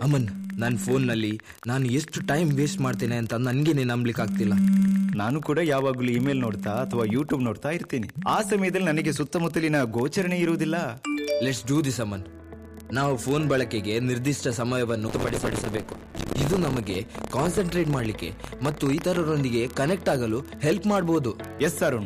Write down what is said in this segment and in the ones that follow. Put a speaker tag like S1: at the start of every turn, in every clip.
S1: ಅಮನ್ ನನ್ನ ಫೋನ್ನಲ್ಲಿ ನಾನು ಎಷ್ಟು ಟೈಮ್ ವೇಸ್ಟ್ ಮಾಡ್ತೇನೆ ಅಂತ ನನಗೇನೆ ನಂಬ್ಲಿಕ್ಕೆ ಆಗ್ತಿಲ್ಲ
S2: ನಾನು ಕೂಡ ಯಾವಾಗಲೂ ಇಮೇಲ್ ನೋಡ್ತಾ ಅಥವಾ ಯೂಟ್ಯೂಬ್ ನೋಡ್ತಾ ಇರ್ತೀನಿ ಆ ಸಮಯದಲ್ಲಿ ನನಗೆ ಸುತ್ತಮುತ್ತಲಿನ ಗೋಚರಣೆ ಇರುವುದಿಲ್ಲ
S1: ಲೆಟ್ಸ್ ಡೂ ದಿಸ್ ಅಮನ್ ನಾವು ಫೋನ್ ಬಳಕೆಗೆ ನಿರ್ದಿಷ್ಟ ಸಮಯವನ್ನು ಪಡಿಸಬೇಕು ಇದು ನಮಗೆ ಕಾನ್ಸಂಟ್ರೇಟ್ ಮಾಡಲಿಕ್ಕೆ ಮತ್ತು ಇತರರೊಂದಿಗೆ ಕನೆಕ್ಟ್ ಆಗಲು ಹೆಲ್ಪ್ ಮಾಡಬಹುದು
S2: ಎಸ್ ಅರುಣ್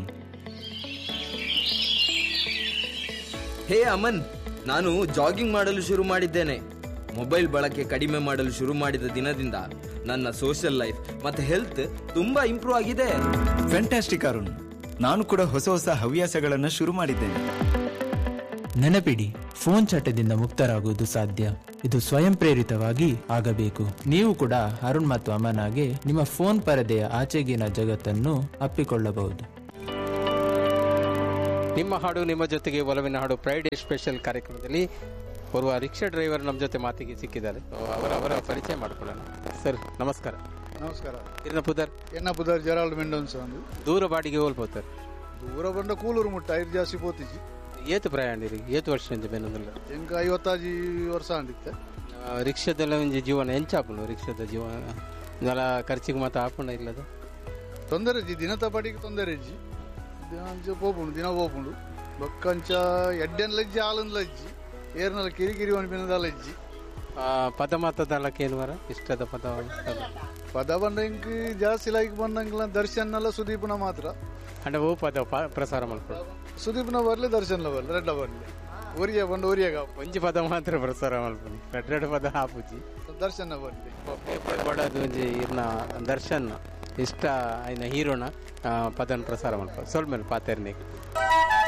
S1: ಹೇ ಅಮನ್ ನಾನು ಜಾಗಿಂಗ್ ಮಾಡಲು ಶುರು ಮಾಡಿದ್ದೇನೆ ಮೊಬೈಲ್ ಬಳಕೆ ಕಡಿಮೆ ಮಾಡಲು ಶುರು ಮಾಡಿದ ದಿನದಿಂದ ನನ್ನ ಸೋಷಿಯಲ್ ಲೈಫ್ ಮತ್ತೆ ಹೆಲ್ತ್ ತುಂಬಾ ಇಂಪ್ರೂವ್ ಆಗಿದೆ
S2: ಫ್ಯಾಂಟಾಸ್ಟಿಕ್ ಅರುಣ್ ನಾನು ಕೂಡ ಹೊಸ ಹೊಸ ಹವ್ಯಾಸಗಳನ್ನು ಶುರು ಮಾಡಿದ್ದೇನೆ
S3: ನೆನಪಿಡಿ ಫೋನ್ ಚಟದಿಂದ ಮುಕ್ತರಾಗುವುದು ಸಾಧ್ಯ ಇದು ಸ್ವಯಂ ಪ್ರೇರಿತವಾಗಿ ಆಗಬೇಕು ನೀವು ಕೂಡ ಅರುಣ್ ಮತ್ತು ಅಮನಾಗೆ ನಿಮ್ಮ ಫೋನ್ ಪರದೆಯ ಆಚೆಗಿನ ಜಗತ್ತನ್ನು ಅಪ್ಪಿಕೊಳ್ಳಬಹುದು
S4: ನಿಮ್ಮ ಹಾಡು ನಿಮ್ಮ ಜೊತೆಗೆ ಒಲವಿನ ಹಾಡು ಫ್ರೈಡೇ ಸ್ಪೆಷಲ್ ಕಾರ್ಯಕ್ರಮದಲ್ಲಿ ಓರ್ವ ರಿಕ್ಷಾ ಡ್ರೈವರ್ ನಮ್ಮ ಜೊತೆ ಮಾತಿಗೆ ಸಿಕ್ಕಿದ್ದಾರೆ ಸೊ ಅವರ ಅವರ ಪರಿಚಯ ಮಾಡ್ಕೊಳ್ಳೋಣ ಸರ್ ನಮಸ್ಕಾರ
S5: ನಮಸ್ಕಾರ
S4: ಇರ್ನ ಪುದರ್
S5: ಎನ್ನ ಪುದರ್ ಜೆರಾಲ್ಡ್ ಮೆಂಡೋನ್ಸ್ ಅಂದು
S4: ದೂರ ಬಾಡಿಗೆ ಹೋಲ್ಬೋತಾರೆ
S5: ದೂರ ಬಂಡ ಕೂಲೂರು ಮುಟ್ಟ ಐದು ಜಾಸ್ತಿ ಪೋತಿಜಿ
S4: ಏತು ಪ್ರಯಾಣಿರಿ ಏತು ವರ್ಷದಿಂದ ಬೇನೊಂದಿಲ್ಲ
S5: ಎಂಕ ಐವತ್ತಾಜಿ ವರ್ಷ ಅಂದಿತ್ತೆ
S4: ರಿಕ್ಷಾದೆಲ್ಲ ಒಂಜಿ ಜೀವನ ಎಂಚಾಪುಂಡು ರಿಕ್ಷಾದ ಜೀವನ ನೆಲ ಖರ್ಚಿಗೆ ಮಾತ್ರ ಹಾಪುಂಡ ಇಲ್ಲದ
S5: ತೊಂದರೆ ಇಜ್ಜಿ ದಿನ ತಪಾಟಿಗೆ ತೊಂದರೆ ಇಜ್ಜಿ ದಿನ ಪೋಪುಂಡು ದಿನ ಪೋಪುಂಡು ಬೊಕ್ಕಂಚ ಎಡ್ಡೆನ್ಲ ಇಜ್ಜಿ ಹಾಲನ್ಲ ಇಜ್ಜಿ ಏರ್ನಲ್ಲ ಕಿರಿಕಿರಿ ಅನ್ಪಿನದಲ್ಲ ಇಜ್ಜಿ
S4: ಆ, ಪದ ಮಾತದಲ್ಲಕ್ಕೆ ಏನು ವರ ಇಷ್ಟದ ಪದ
S5: ಪದ ಬಂಡ ಇಂಕ್ ಜಾಸ್ತಿ ಲೈಕ್ ಬಂದಂಗಿಲ್ಲ ದರ್ಶನ್ನೆಲ್ಲ ಸುದೀಪ್ನ ಮಾತ್ರ
S4: ಅಂಡ ಓ ಪದ ಪ- ಪ್ರಸಾರ ಮಾಡ್ಕೊಳ್ಳಿ
S5: ಸುದೀಪ್ನ ಬರ್ಲಿ ದರ್ಶನ್ಲ ಬರ್ಲಿ ರೆಡ್ಡ ಬರ್ಲಿ ಒರಿಯ ಬಂಡ ಒರಿಯಾಗ
S4: ಒಂಜಿ ಪದ ಮಾತ್ರ ಪ್ರಸಾರ ಮಾಡ್ಕೊಳ್ಳಿ ರೆಡ್ ರೆಡ್ ಪದ ಹಾಪುಜಿ
S5: ದರ್ಶನ ಬರ್ಲಿ
S4: ಬಡದು ಒಂಜಿ ಇರ್ನ ದರ್ಶನ್ ಇಷ್ಟ ಐನ ಹೀರೋನ ಆ, ಪದನ್ ಪ್ರಸಾರ ಮಾಡ್ಕೊ ಸ್ವಲ್ಪ ಮೇಲೆ ಪಾತೆರ್ನಿಗೆ